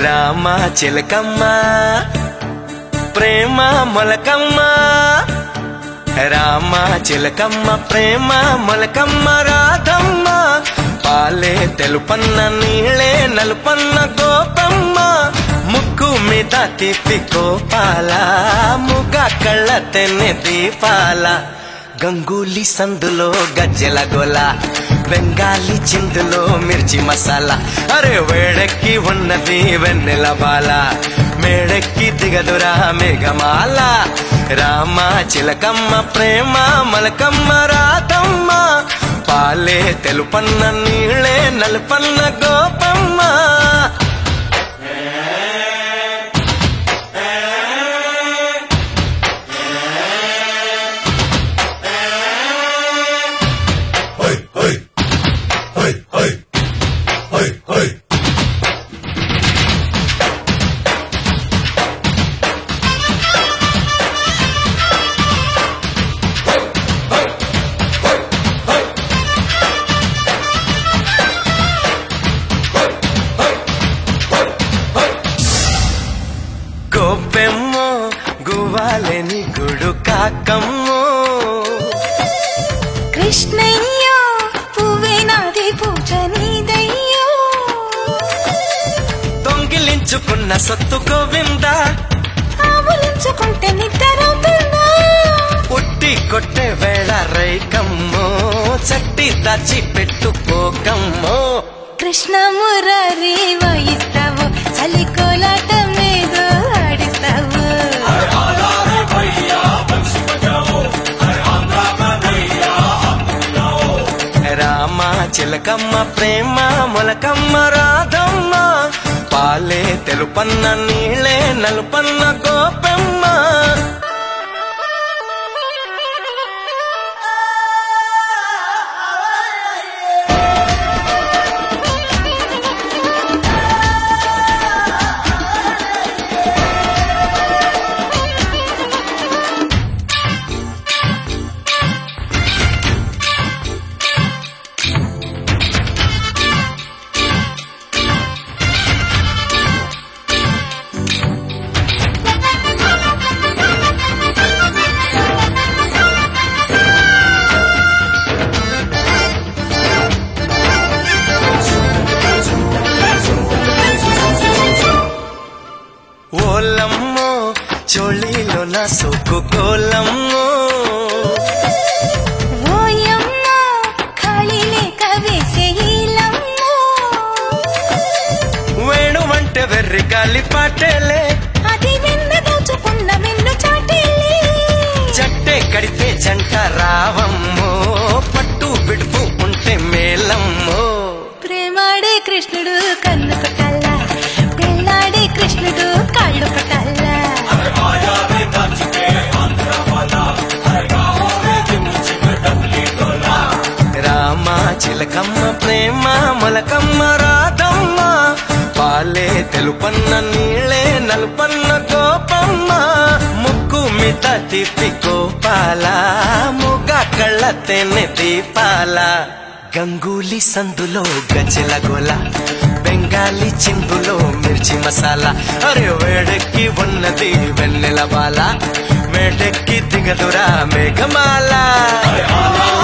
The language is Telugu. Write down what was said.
రామ చిలకమ్మ ప్రేమ మొలకమ్మ రామ చిలకమ్మ ప్రేమ మొలకమ్మ రాధమ్మ పాలే తెలుపన్న నీళ్ళే నలుపన్న గోపమ్మ ముక్కు మీద తిప్పి గోపాల ముగ కళ్ళ తెన్నె దీపాల గంగూలీ సందులో గజ్జెల గోల బెంగాలీ చిందులో మిర్చి మసాలా అరే వేడెక్కి ఉన్నది వెన్నెల బాల మేడెక్కి దిగదురా మేఘమాల రామ చిలకమ్మ ప్రేమ మలకమ్మ రాతమ్మ పాలే తెలుపన్న నీళ్ళే నలుపన్న గోపమ్మ గోపెమ్మో గువ్వాలని గుడు కాకమ్మో కృష్ణయ్యో పువ్వే నాది పూజ నీదయ్యో దొంగిలించుకున్న సొత్తు గోవిందా ఆవులించుకుంటే నిద్రవుతుందా ఉట్టి కొట్టే వేళ రైకమ్మో చట్టి దాచి పెట్టుకోకమ్మో కృష్ణ మురారి వాయిస్తావు చలి కోలాటం ఏదో ఆడిస్తావు రామ చిలకమ్మ ప్రేమ మొలకమ్మ రాధమ్మ పాలే తెలుపన్న నీళ్ళే నలుపన్న గోపెమ్మ ఓలమ్మో చోళీలో నా సోకు గోలమ్మో ఓయమ్మ ఖాళీ లేక వేసే ఈలమ్మ వేణువంటే వెర్రి గాలి పాటేలే అది వెన్న దోచుకున్న వెన్ను చాటేలే జట్టే కడితే జంట రావమ్మో పట్టు విడుపు ఉంటే మేలమ్మో ప్రేమాడే కృష్ణుడు కన్ను కొట్టాల పెళ్ళాడే కృష్ణుడు కాళ్ళు కొట్టాల రామ చిలకమ్మ ప్రేమ మొలకమ్మ రాధమ్మ పాలే తెలుపన్న నీళ్ళే నలుపన్న గోపమ్మ ముక్కు మీద తిప్పి గోపాల ముగ కళ్ళ తెన్నె దీపాల గంగూలీ సందులో గజల గోల బెంగాలీ చిందులో మిర్చి మసాలా అరే వేడెక్కి ఉన్నది వెన్నెల బాల మేడెక్కి దిగదురా మేఘమాల